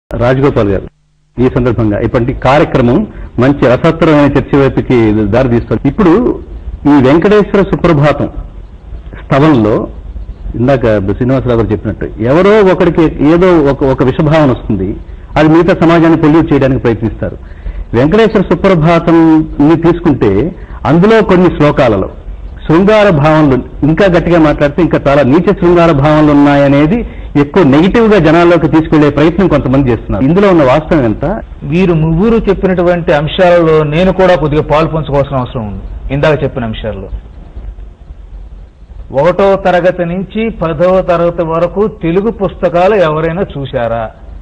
రాజగోపాల్ గారు ఈ సందర్భంగా ఇప్పటి కార్యక్రమం మంచి రసవత్తరమైన చర్చ వైపుకి దారి తీస్తుంది ఇప్పుడు ఈ వెంకటేశ్వర సుప్రభాతం స్థవంలో ఇందాక శ్రీనివాసరావు గారు చెప్పినట్టు ఎవరో ఒకరికి ఏదో ఒక ఒక విషభావన వస్తుంది అది మిగతా సమాజాన్ని పొల్యూట్ చేయడానికి ప్రయత్నిస్తారు వెంకటేశ్వర సుప్రభాతం తీసుకుంటే అందులో కొన్ని శ్లోకాలలో శృంగార భావనలు ఇంకా గట్టిగా మాట్లాడితే ఇంకా చాలా నీచ శృంగార భావనలు ఉన్నాయనేది ఎక్కువ నెగిటివ్ గా జనాల్లోకి తీసుకెళ్లే ప్రయత్నం కొంతమంది చేస్తున్నారు ఇందులో ఉన్న వాస్తవం ఎంత వీరు ముగ్గురు చెప్పినటువంటి అంశాలలో నేను కూడా కొద్దిగా పాలు పంచుకోవాల్సిన అవసరం ఉంది ఇందాక చెప్పిన అంశాల్లో ఒకటో తరగతి నుంచి పదవ తరగతి వరకు తెలుగు పుస్తకాలు ఎవరైనా చూశారా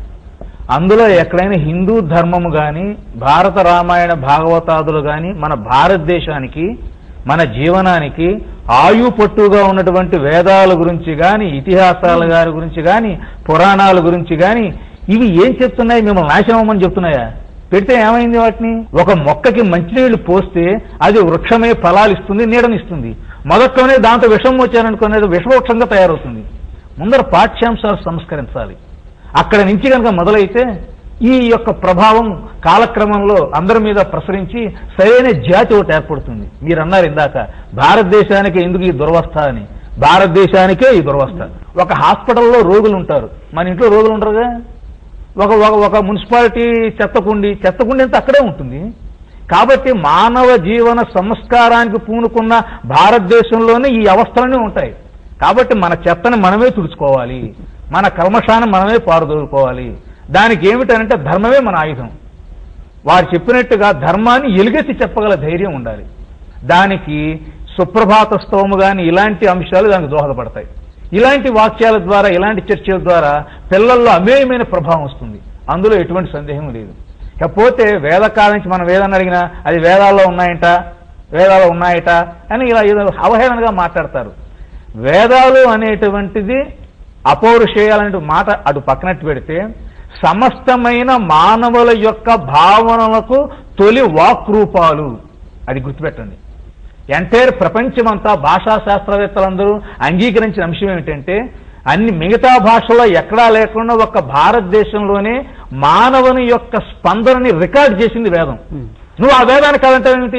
అందులో ఎక్కడైనా హిందూ ధర్మము గాని భారత రామాయణ భాగవతాదులు గాని మన భారతదేశానికి మన జీవనానికి ఆయు పట్టుగా ఉన్నటువంటి వేదాల గురించి గాని ఇతిహాసాల గారి గురించి గాని పురాణాల గురించి గాని ఇవి ఏం చెప్తున్నాయి మిమ్మల్ని నాశనం అవ్వమని చెప్తున్నాయా పెడితే ఏమైంది వాటిని ఒక మొక్కకి మంచినీళ్లు పోస్తే అది వృక్షమే ఫలాలు ఇస్తుంది నీడనిస్తుంది మొదట్లోనే దాంతో విషం వచ్చారనుకునేది విషవృక్షంగా తయారవుతుంది ముందర పాఠ్యాంశాలు సంస్కరించాలి అక్కడ నుంచి కనుక మొదలైతే ఈ యొక్క ప్రభావం కాలక్రమంలో అందరి మీద ప్రసరించి సరైన జాతి ఒకటి ఏర్పడుతుంది మీరు అన్నారు ఇందాక భారతదేశానికి ఎందుకు ఈ దురవస్థ అని భారతదేశానికే ఈ దురవస్థ ఒక హాస్పిటల్లో రోగులు ఉంటారు మన ఇంట్లో రోగులు ఉంటారుగా ఒక ఒక ఒక మున్సిపాలిటీ చెత్తకుండి చెత్తకుండి అంతా అక్కడే ఉంటుంది కాబట్టి మానవ జీవన సంస్కారానికి పూనుకున్న భారతదేశంలోనే ఈ అవస్థలన్నీ ఉంటాయి కాబట్టి మన చెత్తని మనమే తుడుచుకోవాలి మన కల్మషాన్ని మనమే పారదోలుకోవాలి దానికి ఏమిటనంటే ధర్మమే మన ఆయుధం వారు చెప్పినట్టుగా ధర్మాన్ని ఎలుగెత్తి చెప్పగల ధైర్యం ఉండాలి దానికి సుప్రభాత స్తోము గాని ఇలాంటి అంశాలు దానికి దోహదపడతాయి ఇలాంటి వాక్యాల ద్వారా ఇలాంటి చర్చల ద్వారా పిల్లల్లో అమేయమైన ప్రభావం వస్తుంది అందులో ఎటువంటి సందేహం లేదు కాకపోతే వేదకాలం నుంచి మనం వేదాన్ని అడిగినా అది వేదాల్లో ఉన్నాయంట వేదాలు ఉన్నాయట అని ఇలా ఏదో అవహేళనగా మాట్లాడతారు వేదాలు అనేటువంటిది అపౌరుషేయాలనే మాట అటు పక్కనట్టు పెడితే సమస్తమైన మానవుల యొక్క భావనలకు తొలి వాక్ రూపాలు అది గుర్తుపెట్టండి ఎంటైర్ ప్రపంచమంతా భాషా శాస్త్రవేత్తలందరూ అంగీకరించిన అంశం ఏమిటంటే అన్ని మిగతా భాషల్లో ఎక్కడా లేకుండా ఒక భారతదేశంలోనే మానవుని యొక్క స్పందనని రికార్డ్ చేసింది వేదం నువ్వు ఆ వేదాన్ని కాదంటావు ఏమిటి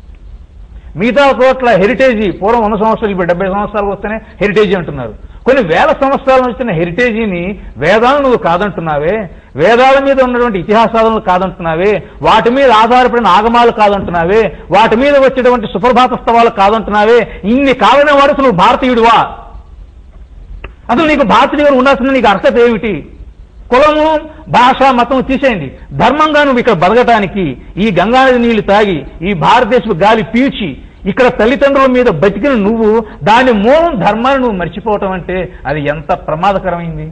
మిగతా చోట్ల హెరిటేజీ పూర్వం వంద సంవత్సరాలు ఇప్పుడు డెబ్బై సంవత్సరాలు వస్తేనే హెరిటేజీ అంటున్నారు కొన్ని వేల సంవత్సరాల వచ్చిన హెరిటేజీని వేదాలను నువ్వు కాదంటున్నావే వేదాల మీద ఉన్నటువంటి ఇతిహాసాలను కాదంటున్నావే వాటి మీద ఆధారపడిన ఆగమాలు కాదంటున్నావే వాటి మీద వచ్చేటువంటి సుప్రభాత స్తవాలు కాదంటున్నావే ఇన్ని కాలనే వాడు అసలు నువ్వు భారతీయుడివా అసలు నీకు భారతీయుడు ఉండాల్సిన నీకు అర్హత ఏమిటి కులము భాష మతం తీసేయండి ధర్మంగా నువ్వు ఇక్కడ బతకటానికి ఈ గంగానది నీళ్లు తాగి ఈ భారతదేశపు గాలి పీల్చి ఇక్కడ తల్లిదండ్రుల మీద బతికిన నువ్వు దాని మూలం ధర్మాన్ని నువ్వు మర్చిపోవటం అంటే అది ఎంత ప్రమాదకరమైంది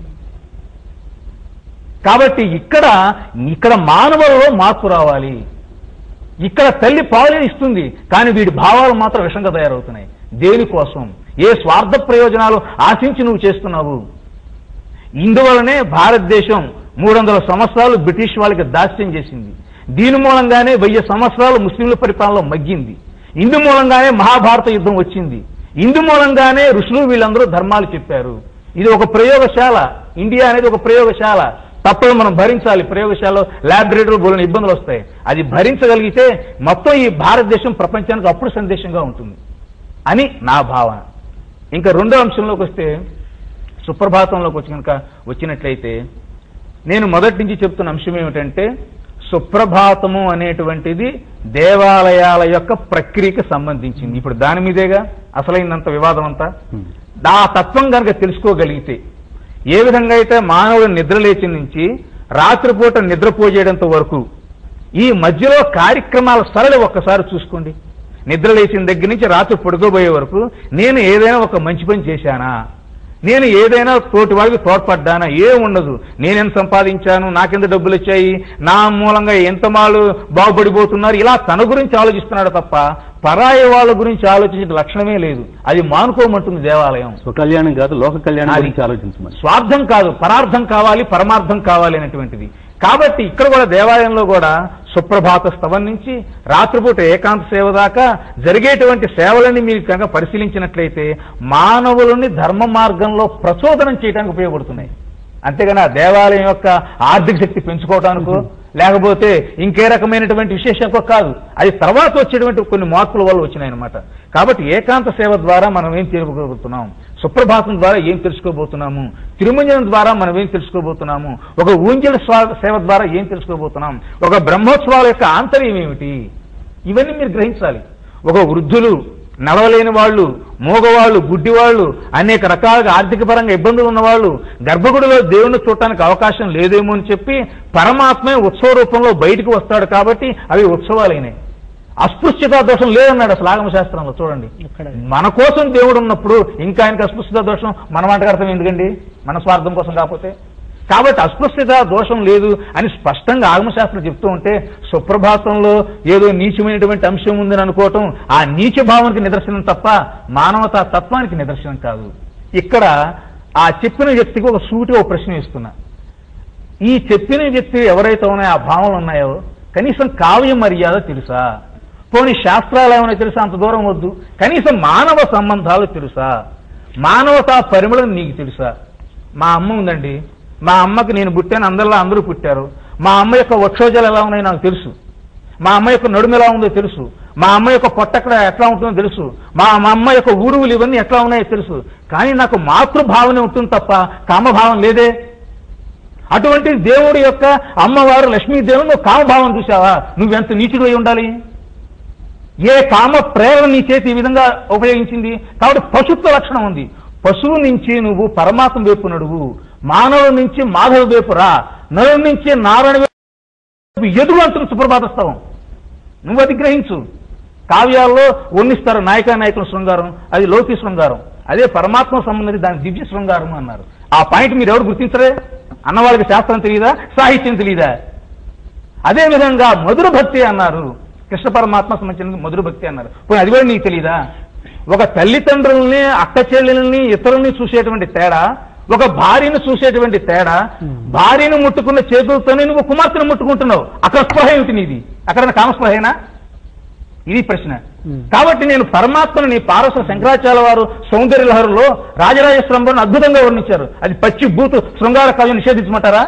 కాబట్టి ఇక్కడ ఇక్కడ మానవులలో మార్పు రావాలి ఇక్కడ తల్లి పాలు ఇస్తుంది కానీ వీడి భావాలు మాత్రం విషంగా తయారవుతున్నాయి దేనికోసం ఏ స్వార్థ ప్రయోజనాలు ఆశించి నువ్వు చేస్తున్నావు ఇందువలనే భారతదేశం మూడు వందల సంవత్సరాలు బ్రిటిష్ వాళ్ళకి దాస్యం చేసింది దీని మూలంగానే వెయ్యి సంవత్సరాలు ముస్లింల పరిపాలనలో మగ్గింది ఇందు మూలంగానే మహాభారత యుద్ధం వచ్చింది ఇందు మూలంగానే ఋషులు వీళ్ళందరూ ధర్మాలు చెప్పారు ఇది ఒక ప్రయోగశాల ఇండియా అనేది ఒక ప్రయోగశాల తప్పదు మనం భరించాలి ప్రయోగశాలలో ల్యాబొరేటరీలో బోలిన ఇబ్బందులు వస్తాయి అది భరించగలిగితే మొత్తం ఈ భారతదేశం ప్రపంచానికి అప్పుడు సందేశంగా ఉంటుంది అని నా భావన ఇంకా రెండో అంశంలోకి వస్తే సుప్రభాతంలోకి వచ్చి కనుక వచ్చినట్లయితే నేను మొదటి నుంచి చెప్తున్న అంశం ఏమిటంటే సుప్రభాతము అనేటువంటిది దేవాలయాల యొక్క ప్రక్రియకి సంబంధించింది ఇప్పుడు దాని మీదేగా అసలైనంత వివాదం అంతా ఆ తత్వం కనుక తెలుసుకోగలిగితే ఏ విధంగా అయితే మానవుడు నిద్రలేచి నుంచి రాత్రిపూట నిద్రపోయేటంత వరకు ఈ మధ్యలో కార్యక్రమాల సరళి ఒక్కసారి చూసుకోండి నిద్ర లేచిన దగ్గర నుంచి రాత్రి పడుకోబోయే వరకు నేను ఏదైనా ఒక మంచి పని చేశానా నేను ఏదైనా తోటి వాడికి తోడ్పడ్డానా ఏ ఉండదు నేనెంత సంపాదించాను నాకెంత డబ్బులు వచ్చాయి నా మూలంగా ఎంత మాలు బాగుపడిపోతున్నారు ఇలా తన గురించి ఆలోచిస్తున్నాడు తప్ప పరాయి వాళ్ళ గురించి ఆలోచించే లక్షణమే లేదు అది మానుకోమంటుంది దేవాలయం స్వకల్యాణం కాదు లోక కళ్యాణం అది. గురించి ఆలోచించమని స్వార్థం కాదు పరార్థం కావాలి పరమార్థం కావాలి అనేటువంటిది కాబట్టి ఇక్కడ కూడా దేవాలయంలో కూడా సుప్రభాత స్తవం నుంచి రాత్రిపూట ఏకాంత సేవ దాకా జరిగేటువంటి సేవలని మీరు కనుక పరిశీలించినట్లయితే మానవులని ధర్మ మార్గంలో ప్రచోదనం చేయడానికి ఉపయోగపడుతున్నాయి అంతేగాని ఆ దేవాలయం యొక్క ఆర్థిక శక్తి పెంచుకోవటానికో లేకపోతే ఇంకే రకమైనటువంటి విశేషంకో కాదు అది తర్వాత వచ్చేటువంటి కొన్ని మార్పుల వల్ల వచ్చినాయి అనమాట కాబట్టి ఏకాంత సేవ ద్వారా మనం ఏం తెలుసుకోబోతున్నాం సుప్రభాతం ద్వారా ఏం తెలుసుకోబోతున్నాము తిరుమంజనం ద్వారా మనం ఏం తెలుసుకోబోతున్నాము ఒక ఊంజల స్వా- సేవ ద్వారా ఏం తెలుసుకోబోతున్నాం ఒక బ్రహ్మోత్సవాల యొక్క ఆంతర్యం ఏమిటి ఇవన్నీ మీరు గ్రహించాలి ఒక వృద్ధులు నడవలేని వాళ్ళు మూగవాళ్ళు గుడ్డివాళ్ళు అనేక రకాలుగా ఆర్థిక పరంగా ఇబ్బందులు ఉన్నవాళ్ళు గర్భగుడిలో దేవుణ్ణి చూడటానికి అవకాశం లేదేమో అని చెప్పి పరమాత్మే ఉత్సవ రూపంలో బయటకు వస్తాడు కాబట్టి అవి ఉత్సవాలైనాయి అస్పృశ్యతా దోషం లేదన్నాడు అసలు ఆగమ శాస్త్రంలో చూడండి ఎక్కడ? మన కోసం దేవుడు ఉన్నప్పుడు ఇంకా ఆయనకి అస్పృశ్యత దోషం మన మాటకు అర్థం ఎందుకండి మన స్వార్థం కోసం కాకపోతే కాబట్టి అస్పృశ్యత దోషం లేదు అని స్పష్టంగా ఆగమశాస్త్రం చెప్తూ ఉంటే సుప్రభాతంలో ఏదో నీచమైనటువంటి అంశం ఉందని అనుకోవటం ఆ నీచ భావానికి నిదర్శనం తప్ప మానవతా తత్వానికి నిదర్శనం కాదు ఇక్కడ ఆ చెప్పిన వ్యక్తికి ఒక సూటి ఒక ప్రశ్న ఇస్తున్నా ఈ చెప్పిన వ్యక్తి ఎవరైతే ఉన్నాయో ఆ భావనలు ఉన్నాయో కనీసం కావ్య మర్యాద తెలుసా పోనీ శాస్త్రాలు ఏమైనా తెలుసా అంత దూరం వద్దు కనీసం మానవ సంబంధాలు తెలుసా మానవతా పరిమళం నీకు తెలుసా మా అమ్మ ఉందండి మా అమ్మకి నేను పుట్టాను అందరిలో అందరూ పుట్టారు మా అమ్మ యొక్క వక్షోజాలు ఎలా ఉన్నాయో నాకు తెలుసు మా అమ్మ యొక్క నడుము ఎలా ఉందో తెలుసు మా అమ్మ యొక్క పొట్ట ఎక్కడ ఎట్లా ఉంటుందో తెలుసు మా మా అమ్మ యొక్క ఊరువులు ఇవన్నీ ఎట్లా ఉన్నాయో తెలుసు కానీ నాకు మాతృభావనే ఉంటుంది తప్ప కామభావం లేదే అటువంటి దేవుడి యొక్క అమ్మవారు లక్ష్మీదేవుని నువ్వు కామభావం చూసావా నువ్వెంత నీచుడు అయి ఉండాలి ఏ కామ ప్రేరణ నీ చేతి ఈ విధంగా ఉపయోగించింది కాబట్టి పశుత్వ లక్షణం ఉంది పశువు నుంచి నువ్వు పరమాత్మ వైపు నడువు మానవుల నుంచి మాధవ వైపు రా నరుడి నుంచి నారాయణ వైపు ఎదుగు అంటున్న సుప్రభాతస్తవం నువ్వు అది గ్రహించు కావ్యాల్లో వర్ణిస్తారు నాయక నాయకుల శృంగారం అది లౌకిక శృంగారం అదే పరమాత్మ సంబంధించి దాని దివ్య శృంగారం అన్నారు ఆ పాయింట్ మీరు ఎవరు గుర్తించరే అన్నవాళ్ళకి శాస్త్రం తెలియదా సాహిత్యం తెలియదా అదే విధంగా మధుర భక్తి అన్నారు కృష్ణ పరమాత్మ సంబంధించిన మధుర భక్తి అన్నారు పోనీ అది కూడా నీకు తెలియదా ఒక తల్లిదండ్రుల్ని అక్క చెల్లెల్ని ఇతరుల్ని చూసేటువంటి తేడా ఒక భార్యను చూసేటువంటి తేడా భార్యను ముట్టుకున్న చేతులతోనే నువ్వు కుమార్తెను ముట్టుకుంటున్నావు అక్కడ స్పృహ ఏమిటి నీది అక్కడ కామస్పృహేనా ఇది ప్రశ్న Hmm. కాబట్టి నేను పరమాత్మను నీ పారస శంకరాచార్య వారు సౌందర్య లహరులో రాజరాజ శృంభను అద్భుతంగా వర్ణించారు అది పచ్చి బూతు శృంగార కావ్యం నిషేధించమంటారా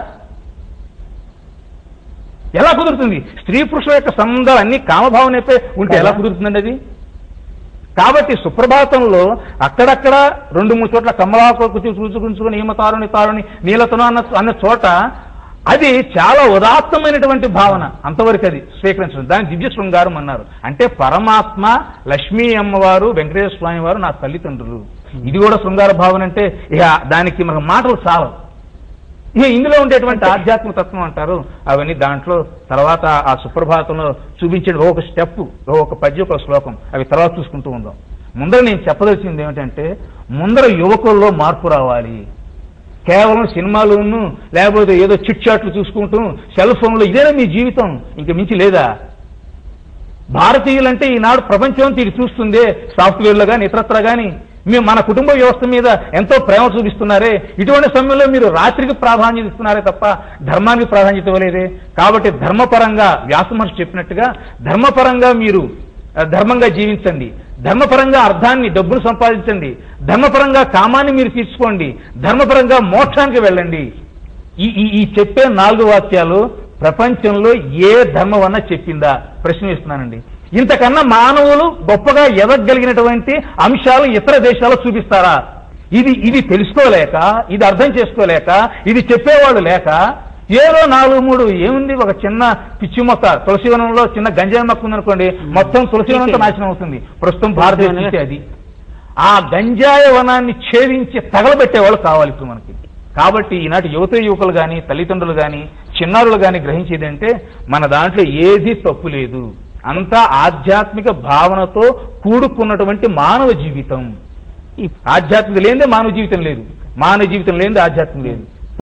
ఎలా కుదురుతుంది స్త్రీ పురుషుల యొక్క సంబంధాలు అన్ని కామభావనపై ఉంటే ఎలా కుదురుతుందండి అది కాబట్టి సుప్రభాతంలో అక్కడక్కడ రెండు మూడు చోట్ల కమలాకు చూచుకుంచుకుని ఈమ తారుని తారుని నీలతను అన్న అన్న చోట అది చాలా ఉదాత్తమైనటువంటి భావన అంతవరకు అది స్వీకరించడం దాని దివ్య శృంగారం అన్నారు అంటే పరమాత్మ లక్ష్మీ అమ్మవారు వెంకటేశ్వర స్వామి వారు నా తల్లిదండ్రులు ఇది కూడా శృంగార భావన అంటే ఇక దానికి మనకు మాటలు చాలవు ఇక ఇందులో ఉండేటువంటి ఆధ్యాత్మిక తత్వం అంటారు అవన్నీ దాంట్లో తర్వాత ఆ సుప్రభాతంలో చూపించే ఒక స్టెప్ ఒక పద్య ఒక శ్లోకం అవి తర్వాత చూసుకుంటూ ఉందాం ముందర నేను చెప్పదలిచింది ఏమిటంటే ముందర యువకుల్లో మార్పు రావాలి కేవలం సినిమాలోను లేకపోతే ఏదో చిట్ చాట్లు చూసుకుంటూ సెల్ ఫోన్లో ఇదేనా మీ జీవితం ఇంక మించి లేదా భారతీయులంటే ఈనాడు ప్రపంచం అంతా ఇది చూస్తుందే సాఫ్ట్వేర్లో కానీ ఇతరత్ర కానీ మేము మన కుటుంబ వ్యవస్థ మీద ఎంతో ప్రేమ చూపిస్తున్నారే ఇటువంటి సమయంలో మీరు రాత్రికి ప్రాధాన్యత ఇస్తున్నారే తప్ప ధర్మానికి ప్రాధాన్యత ఇవ్వలేదే కాబట్టి ధర్మపరంగా వ్యాసమహర్షి చెప్పినట్టుగా ధర్మపరంగా మీరు ఆ, ధర్మంగా జీవించండి ధర్మపరంగా అర్థాన్ని డబ్బును సంపాదించండి ధర్మపరంగా కామాన్ని మీరు తీర్చుకోండి ధర్మపరంగా మోక్షానికి వెళ్ళండి ఈ ఈ ఈ చెప్పే నాలుగు వాక్యాలు ప్రపంచంలో ఏ ధర్మం అన్నా చెప్పిందా ప్రశ్న ఇస్తున్నానండి ఇంతకన్నా మానవులు గొప్పగా ఎదగలిగినటువంటి అంశాలు ఇతర దేశాల్లో చూపిస్తారా ఇది ఇది తెలుసుకోలేక ఇది అర్థం చేసుకోలేక ఇది చెప్పేవాళ్ళు లేక ఏదో నాలుగు మూడు ఏముంది ఒక చిన్న పిచ్చి మొక్క తులసివనంలో చిన్న గంజాయి మొక్క ఉందనుకోండి మొత్తం తులసివనంతో నాశనం అవుతుంది ప్రస్తుతం భారతదేశం అంటే అది ఆ గంజాయ వనాన్ని ఛేదించి తగలబెట్టేవాళ్ళు కావాలి ఇప్పుడు మనకి కాబట్టి ఈనాటి యువత యువకులు కానీ తల్లిదండ్రులు కానీ చిన్నారులు కానీ గ్రహించేది అంటే మన దాంట్లో ఏది తప్పు లేదు అంతా ఆధ్యాత్మిక భావనతో కూడుకున్నటువంటి మానవ జీవితం ఈ ఆధ్యాత్మిక లేనిదే మానవ జీవితం లేదు మానవ జీవితం లేనిదే ఆధ్యాత్మిక లేదు